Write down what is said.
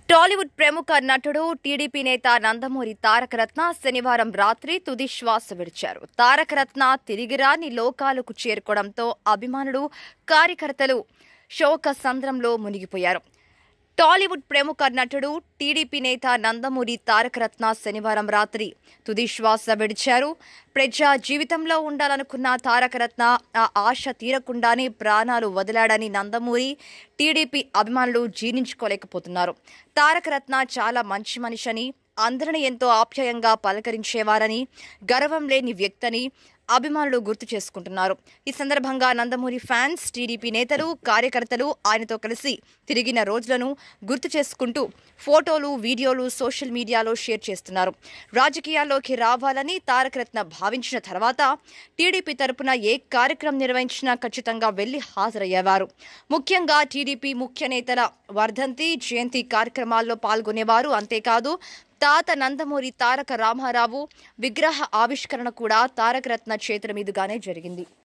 టాలీవుడ్ ప్రముఖ నటుడు టీడీపీ నేత నందమూరి తారక రత్న శనివారం రాత్రి తుది శ్వాస విడిచారు తారక రత్న తిరిగిరాని లోకాలకు చేరుకోవడంతో అభిమానులు కార్యకర్తలు శోక సంద్రంలో మునిగిపోయారు టాలీవుడ్ ప్రముఖ నటుడు టీడీపీ నేత నందమూరి తారక రత్న శనివారం రాత్రి తుది శ్వాస విడిచారు ప్రజా జీవితంలో ఉండాలనుకున్న తారక రత్న ఆ ఆశ తీరకుండానే ప్రాణాలు వదిలాడని నందమూరి టీడీపీ అభిమానులు జీర్ణించుకోలేకపోతున్నారు తారక రత్న చాలా మంచి మనిషని అందరిని ఎంతో ఆప్యాయంగా పలకరించేవారని గర్వం లేని వ్యక్తని అభిమానులు గుర్తు చేసుకుంటున్నారు ఈ సందర్భంగా నందమూరి ఫ్యాన్స్ టీడీపీ నేతలు కార్యకర్తలు ఆయనతో కలిసి తిరిగిన రోజులను గుర్తు చేసుకుంటూ ఫోటోలు వీడియోలు సోషల్ మీడియాలో షేర్ చేస్తున్నారు రాజకీయాల్లోకి రావాలని తారక రత్న భావించిన తర్వాత టీడీపీ తరపున ఏ కార్యక్రమం నిర్వహించినా ఖచ్చితంగా వెళ్లి హాజరయ్యేవారు ముఖ్యంగా టీడీపీ ముఖ్య నేతల వర్ధంతి జయంతి కార్యక్రమాల్లో పాల్గొనేవారు అంతేకాదు తాత నందమూరి తారక రామారావు విగ్రహ ఆవిష్కరణ కూడా తారక రత్న చేతుల మీదుగానే జరిగింది